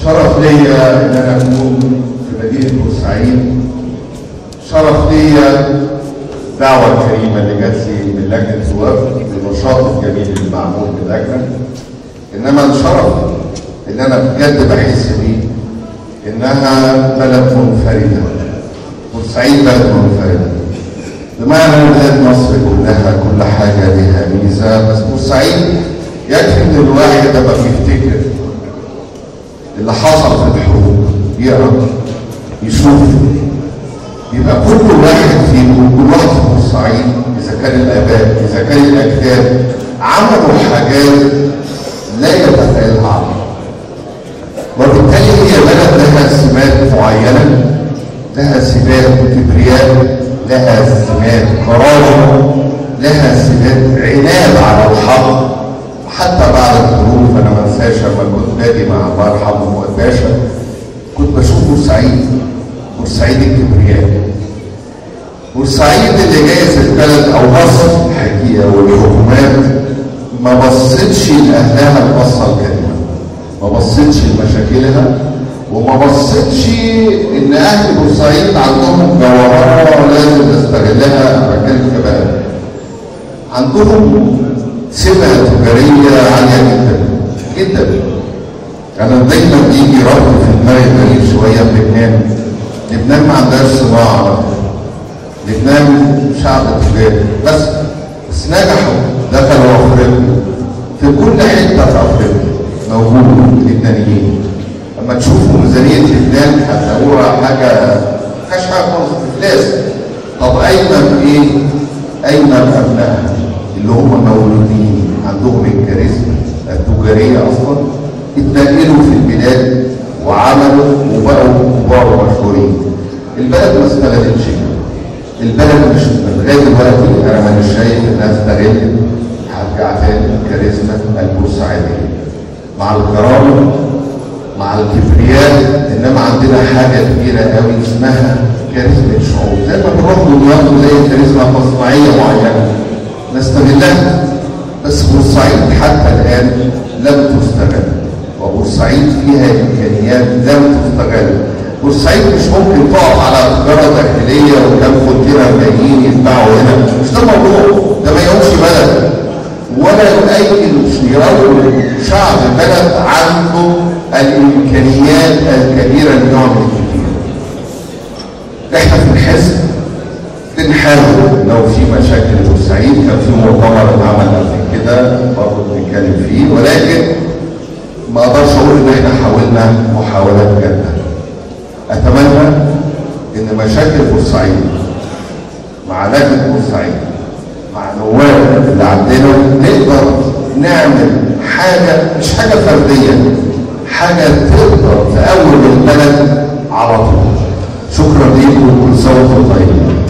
شرف ليا ان انا اكون في مدينه بورسعيد شرف ليا دعوه كريمه اللي جات لي من لجنه الوفد بالنشاط الجميل اللي معمول باللجنه انما الشرف اللي انا بجد بحس بيه انها بلد منفرده بورسعيد بلد منفرده بمعنى ان بلاد مصر كلها كل حاجه لها ميزه بس بورسعيد يكفي ان الواحد لما بيفتكر اللي حصل في الحروب يقرا يشوف يبقى كل واحد فيكم كل واحد في بورسعيد اذا كان الاباء اذا كان الاجداد عملوا حاجات لا يتخيلها عقل وبالتالي هي بلد لها سمات معينه لها سمات كبرياء لها سمات كرامه لها سمات عناد على الحق حتى بعد الحروب انا ما انساش لما كنت باجي مع الله يرحمه فؤاد باشا كنت بشوف بورسعيد بورسعيد الكبرياء بورسعيد اللي جايز البلد او مصر الحقيقه والحكومات ما بصتش لاهلها البصه الكريمه ما بصتش لمشاكلها وما بصتش ان اهل بورسعيد عندهم جوهره لازم نستغلها انا بتكلم كبلد عندهم سمة تجارية عالية جدا جدا أنا دايما بيجي ربط في دماغي غريب شوية بلبنان لبنان ما عندهاش صناعة لبنان شعب تجاري بس بس نجحوا دخلوا أفريقيا في كل حتة في أفريقيا موجود لبنانيين لما تشوفوا ميزانية لبنان هتلاقوها حاجة مفيهاش حاجة خالص إفلاس طب أين إيه؟ أين أبنائها؟ اللي هم مولودين عندهم الكاريزما التجاريه اصلا اتنقلوا في البلاد وعملوا وبقوا كبار ومشهورين. البلد ما استغلتش البلد مش لغايه دلوقتي انا مانيش شايف انها استغلت هرجع تاني الكاريزما البورسعيديه. مع الكرامه مع الكبرياء انما عندنا حاجه كبيره قوي اسمها كاريزما الشعوب زي ما بنروح دمياط نلاقي كاريزما مصنعيه معينه نستغلها بس بورسعيد حتى الآن لم تستغل وبورسعيد فيها إمكانيات لم تستغل بورسعيد مش ممكن تقف على تجارة داخلية وكم كونتينر جايين يتباعوا هنا مش ده الموضوع ده ما يقومش بلد ولا يؤيد يرون شعب بلد عنده الإمكانيات الكبيرة اللي يعمل كتير احنا في الحزب بنحاول لو في مشاكل في بورسعيد كان في مؤتمر اتعمل قبل كده برضه بنتكلم فيه ولكن ما اقدرش اقول ان احنا حاولنا محاولات جاده. اتمنى ان مشاكل بورسعيد مع لجنه بورسعيد مع نواب اللي عندنا نقدر نعمل حاجه مش حاجه فرديه حاجه تقدر تقوم البلد على طول. شكرا ليكم وكل سنه وانتم طيبين.